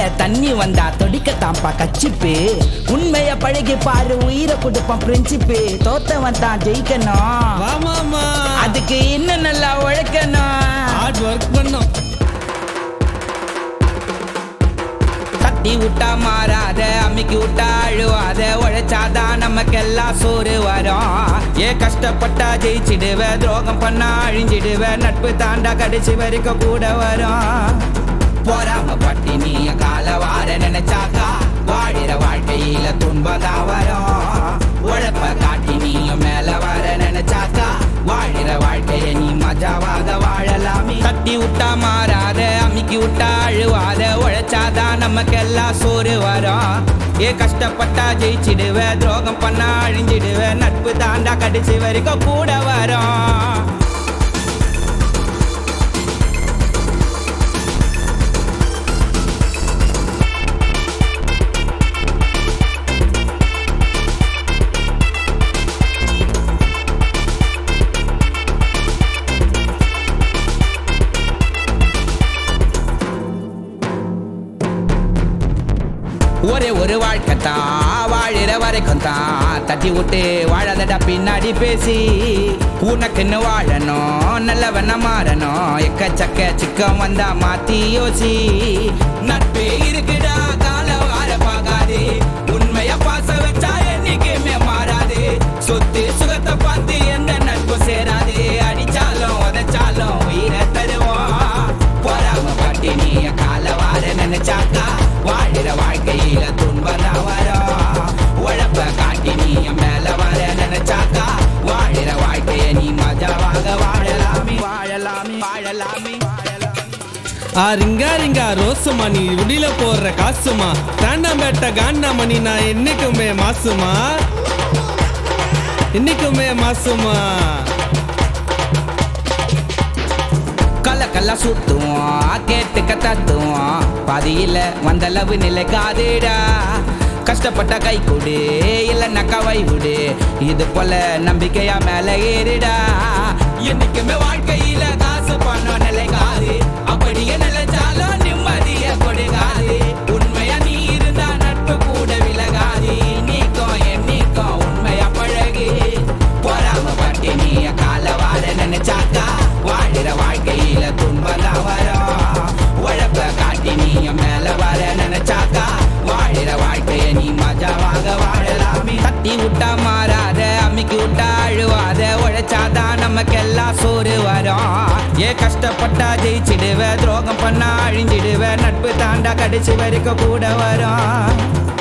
கண்ணுல தண்ணி வந்தா தொடிக்கத்தாம்பா கச்சிப்பு உண்மைய பழகி பாரு உயிரை கொடுப்பான் பிரின்சிப்பு தோத்தவன் தான் ஜெயிக்கணும் வாமாமா அதுக்கு இன்னும் நல்லா உழைக்கணும் ஹார்ட் ஒர்க் பண்ணோம் தட்டி விட்டா மாறாத அம்மிக்கு விட்டா அழுவாத உழைச்சாதான் நமக்கெல்லாம் சோறு வரும் ஏ கஷ்டப்பட்டா ஜெயிச்சிடுவ துரோகம் பண்ணா அழிஞ்சிடுவ நட்பு தாண்டா கடைசி வரைக்கும் கூட வரும் போறாம பட்டி நீ கால வார நினைச்சாக்கா வாழிற வாழ்க்கையில துன்பதா வரும் உழைப்ப காட்டி நீயும் மேல வர நினைச்சாக்கா வாழிற வாழ்க்கைய நீ மஜாவாக வாழலாமே தட்டி விட்டா மாறாத அமுக்கி விட்டா அழுவாத உழைச்சாதான் நமக்கெல்லாம் சோறு வரும் ஏ கஷ்டப்பட்டா ஜெயிச்சிடுவ துரோகம் பண்ணா அழிஞ்சிடுவ நட்பு தாண்டா கடைசி வரைக்கும் கூட வரும் ஒரே ஒரு வாழ்க்கை தான் வாழிற வரைக்கும் தான் தட்டி விட்டு வாழாதடா பின்னாடி பேசி உனக்குன்னு வாழணும் நல்லவன மாறணும் எக்கச்சக்க சிக்கம் வந்தா மாத்தி யோசி நட்பே இருக்குடா கால வார பாகாது உண்மைய பாச வச்சா என்னைக்குமே மாறாது சொத்து சுகத்தை பார்த்து எந்த நட்பு சேராது அடிச்சாலும் உதைச்சாலும் உயிரை தருவோம் போறாம பாட்டி நீ கால வார நினைச்சாக்கா வாழிற வாழ்க்கையில துன்பம் தான் வரும் உழப்ப காட்டி நீ மேல வர நினைச்சாக்கா வாழிற வாழ்க்கைய நீ மஜாவாக வாழலாமே வாழலாமே வாழலாமே வாழலாமே ஆ ரிங்கா ரிங்கா ரோசுமா நீ உடில போடுற காசுமா தாண்டாம்பேட்ட காண்டாமணி நான் என்னைக்குமே மாசுமா இன்னைக்குமே மாசுமா கல கல சுத்துவோம் கேட்டுக்க தத்துவோம் பாதியில வந்த லவ் நிலைக்காதுடா கஷ்டப்பட்ட கை கொடு இல்லைன்னா கவை விடு இது போல நம்பிக்கையா மேல ஏறிடா என்னைக்குமே வாழ்க்கையில காசு பணம் நிலைக்காது அப்படியே நிலைச்சாலும் நிம்மதிய கொடுக்காது உண்மையா நீ இருந்தா நட்பு கூட விலகாது நீக்கும் என்னைக்கும் உண்மையா பழகு போறாம பட்டி நீ கால வார நினைச்சாக்கா வாழிற வாழ்க்கையில துன்பம் தான் வரும் உழப்ப காட்டி நீ மேல வர நினைச்சாக்கா வாழிற வாழ்க்கைய நீ மஜாவாக வாழலாமே தட்டி விட்டா மாறாத அம்மிக்கு விட்டா அழுவாத உழைச்சாதான் நமக்கெல்லாம் சோறு வரும் ஏ கஷ்டப்பட்டா ஜெயிச்சிடுவ துரோகம் பண்ணா அழிஞ்சிடுவ நட்பு தாண்டா கடைசி வரைக்கும் கூட வரும்